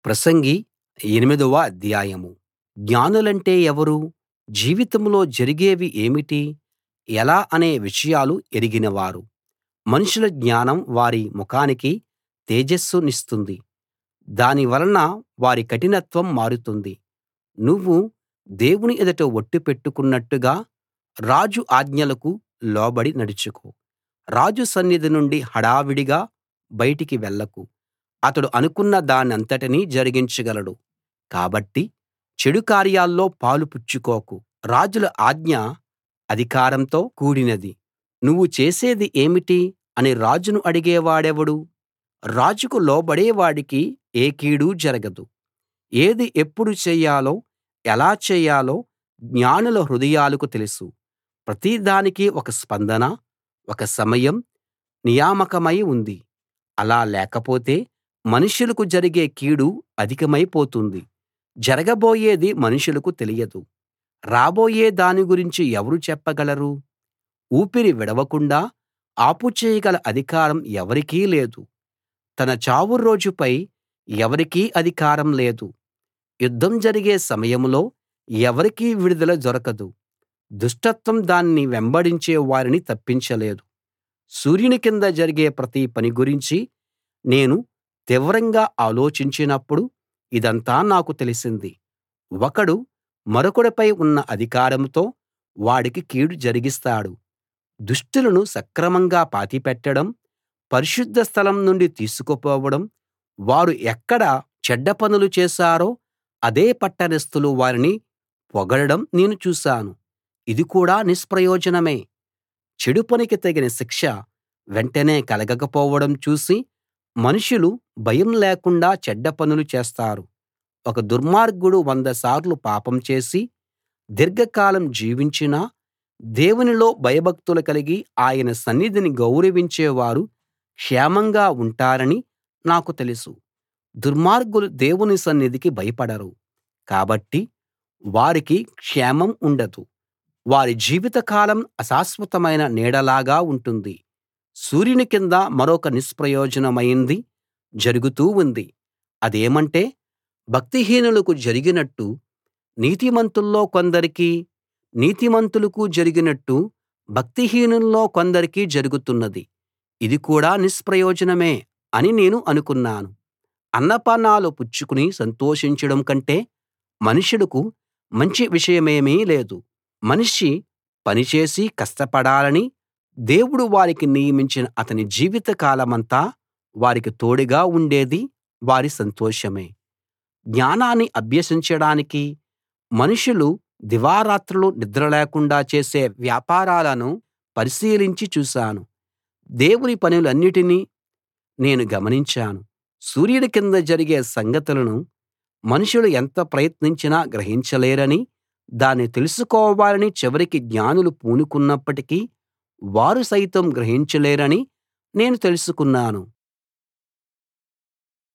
ప్రసంగి ఎనిమిదవ అధ్యాయం జ్ఞానులంటే ఎవరు జీవితంలో జరిగేవి ఏమిటి ఎలా అనే విషయాలు ఎరిగినవారు మనుషుల జ్ఞానం వారి ముఖానికి తేజస్సునిస్తుంది దాని వలన వారి కఠినత్వం మారుతుంది నువ్వు దేవుని ఎదుట ఒట్టు పెట్టుకున్నట్టుగా రాజు ఆజ్ఞలకు లోబడి నడుచుకో రాజు సన్నిధి నుండి హడావిడిగా బయటికి వెళ్ళకు అతడు అనుకున్న దానంతటినీ జరిగించగలడు కాబట్టి చెడు కార్యాల్లో పాలు పుచ్చుకోకు రాజుల ఆజ్ఞ అధికారంతో కూడినది నువ్వు చేసేది ఏమిటి అని రాజును అడిగేవాడెవడు రాజుకు లోబడే వాడికి ఏ కీడూ జరగదు ఏది ఎప్పుడు చెయ్యాలో ఎలా చేయాలో జ్ఞానుల హృదయాలకు తెలుసు ప్రతి దానికీ ఒక స్పందన ఒక సమయం నియామకమై ఉంది అలా లేకపోతే మనుష్యులకు జరిగే కీడు అధికమై పోతుంది జరగబోయేది మనుషులకు తెలియదు రాబోయే దాని గురించి ఎవరు చెప్పగలరు ఊపిరి విడవకుండా ఆపుచేయగల అధికారం ఎవరికీ లేదు తన చావు రోజుపై ఎవరికీ అధికారం లేదు యుద్ధం జరిగే సమయంలో ఎవరికీ విడుదల దొరకదు దుష్టత్వం దాన్ని వెంబడించే వారిని తప్పించలేదు సూర్యుని కింద జరిగే ప్రతి పని గురించి నేను తీవ్రంగా ఆలోచించినప్పుడు ఇదంతా నాకు తెలిసింది ఒకడు మరొకడిపై ఉన్న అధికారంతో వాడికి కీడు జరిగిస్తాడు దుష్టులను సక్రమంగా పాతిపెట్టడం పరిశుద్ధ స్థలం నుండి తీసుకుపోవడం వారు ఎక్కడ చెడ్డ పనులు చేశారో అదే పట్టణస్థులు వారిని పొగడడం నేను చూశాను ఇది కూడా నిష్ప్రయోజనమే చెడు పనికి తగిన శిక్ష వెంటనే కలగకపోవడం చూసి మనుషులు భయం లేకుండా చెడ్డ పనులు చేస్తారు ఒక దుర్మార్గుడు వంద సార్లు పాపం చేసి దీర్ఘకాలం జీవించినా దేవునిలో భయభక్తులు కలిగి ఆయన సన్నిధిని గౌరవించేవారు క్షేమంగా ఉంటారని నాకు తెలుసు దుర్మార్గులు దేవుని సన్నిధికి భయపడరు కాబట్టి వారికి క్షేమం ఉండదు వారి జీవితకాలం అశాశ్వతమైన నీడలాగా ఉంటుంది సూర్యుని కింద మరొక నిష్ప్రయోజనమైంది జరుగుతూ ఉంది అదేమంటే భక్తిహీనులకు జరిగినట్టు నీతిమంతుల్లో కొందరికి నీతిమంతులకు జరిగినట్టు భక్తిహీనుల్లో కొందరికి జరుగుతున్నది ఇది కూడా నిష్ప్రయోజనమే అని నేను అనుకున్నాను అన్నపానాలు పుచ్చుకుని సంతోషించడం కంటే మనుషులకు మంచి విషయమేమీ లేదు మనిషి పనిచేసి కష్టపడాలని దేవుడు వారికి నియమించిన అతని జీవిత కాలమంతా వారికి తోడుగా ఉండేది వారి సంతోషమే జ్ఞానాన్ని అభ్యసించడానికి మనుషులు దివారాత్రులు నిద్ర లేకుండా చేసే వ్యాపారాలను పరిశీలించి చూశాను దేవుని పనులన్నిటినీ నేను గమనించాను సూర్యుడి కింద జరిగే సంగతులను మనుషులు ఎంత ప్రయత్నించినా గ్రహించలేరని దాన్ని తెలుసుకోవాలని చివరికి జ్ఞానులు పూనుకున్నప్పటికీ వారు సైతం గ్రహించలేరని నేను తెలుసుకున్నాను